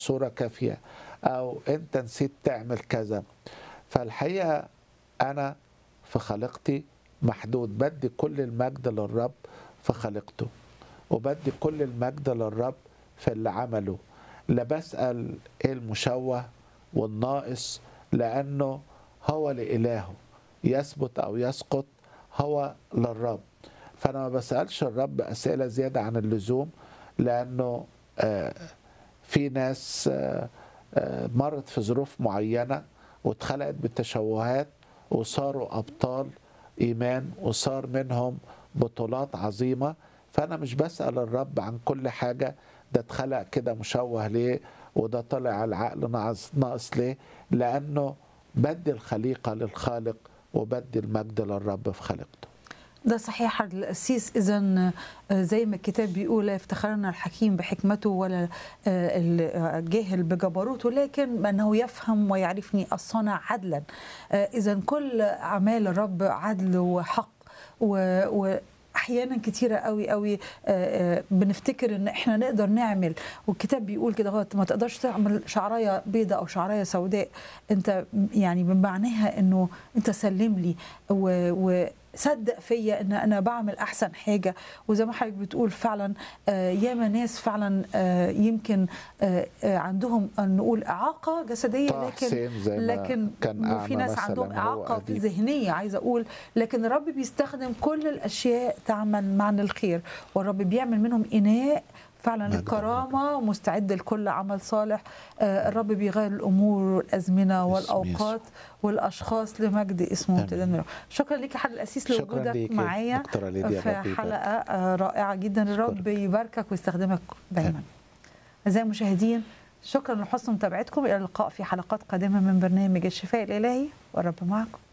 صورة كافية أو أنت نسيت تعمل كذا فالحقيقة أنا في خليقتي محدود بدي كل المجد للرب في خليقته وبدي كل المجد للرب في اللي عمله لا بسأل إيه المشوه والناقص لأنه هو لإلهه يثبت أو يسقط هو للرب فأنا ما بسألش الرب أسئلة زيادة عن اللزوم لأنه آه في ناس آه آه مرت في ظروف معينة واتخلقت بالتشوهات وصاروا أبطال إيمان وصار منهم بطولات عظيمة فأنا مش بسأل الرب عن كل حاجة ده اتخلق كده مشوه ليه وده طلع العقل ناقص ناقص ليه لأنه بدي الخليقة للخالق وبدي المجد للرب في خليقته ده صحيح القسيس اذا زي ما الكتاب بيقول لا يفتخرن الحكيم بحكمته ولا الجاهل بجبروته لكن انه يفهم ويعرفني الصانع عدلا اذا كل اعمال الرب عدل وحق و احيانا كتيره قوي قوي بنفتكر ان احنا نقدر نعمل والكتاب بيقول كده ما تقدرش تعمل شعرايه بيضاء او شعرايه سوداء انت يعني بمعناها انه انت سلم لي و, و صدق فيا ان انا بعمل احسن حاجه وزي ما حضرتك بتقول فعلا ياما ناس فعلا يمكن عندهم نقول اعاقه جسديه لكن لكن وفي ناس عندهم اعاقه في ذهنيه عايزه اقول لكن الرب بيستخدم كل الاشياء تعمل معنا الخير والرب بيعمل منهم اناء فعلا الكرامة مستعد لكل عمل صالح الرب بيغير الأمور والأزمنة والأوقات والأشخاص لمجد اسمه امتداد شكرا لك حد الأسيس لوجودك معايا في حلقة رائعة جدا الرب يباركك ويستخدمك دايما أعزائي المشاهدين شكرا لحسن متابعتكم إلى اللقاء في حلقات قادمة من برنامج الشفاء الإلهي والرب معكم